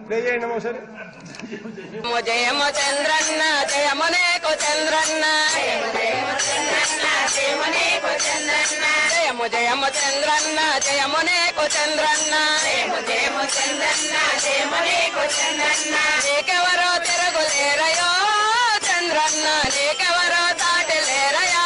Play చేయండి అమ్మా ఒకసారి జయము చంద్రన్న జయము నీకు చంద్రన్న జయము జయము చంద్రన్న జయము నీకు చంద్రన్న నీకెవరో తిరుగులేరయో చంద్రన్న నీకెవరో తాటలేరయా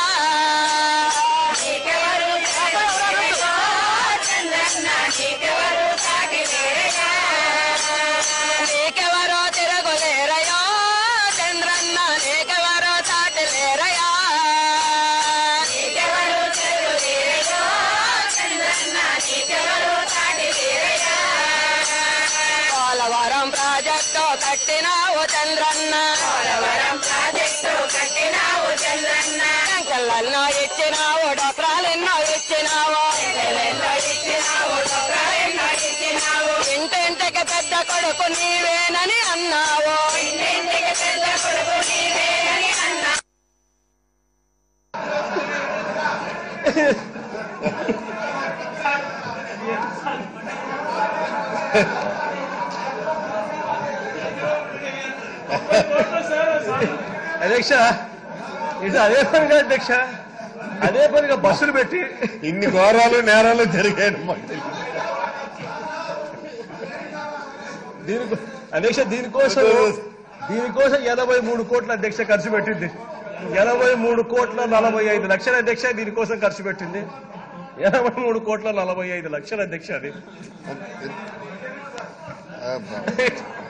నీకెవరో తిరుగులేరయో చంద్రన్న నీకెవరో తాటలేరయా పోలవరం ప్రాజెక్టు కట్టినావు చంద్రన్న పోలవరం ప్రాజెక్టు కట్టినావు చంద్రన్న సంకలన్నో ఇచ్చినావు డొక్రాలెన్నో ఇచ్చినావు ఇంటింటికి పెద్ద కొడుకు నీవేనని అన్నావు ఇంటింటికి పెద్ద కొడుకు నీవేనని అన్నావు అధ్యక్ష ఇది అదే పనిగా అధ్యక్ష అదే పనిగా బస్సులు పెట్టి ఇన్ని ఘోరాలు నేరాలు జరిగాయి మాకు తెలియదు. దీనికి అధ్యక్ష దీనికోసం దీనికోసం ఎనభై మూడు కోట్ల అధ్యక్ష ఖర్చు పెట్టింది ఎనభై మూడు కోట్ల నలభై ఐదు లక్షల అధ్యక్ష దీనికోసం ఖర్చు పెట్టింది ఎనభై మూడు కోట్ల నలభై ఐదు లక్షల అధ్యక్ష అది అబ్బా.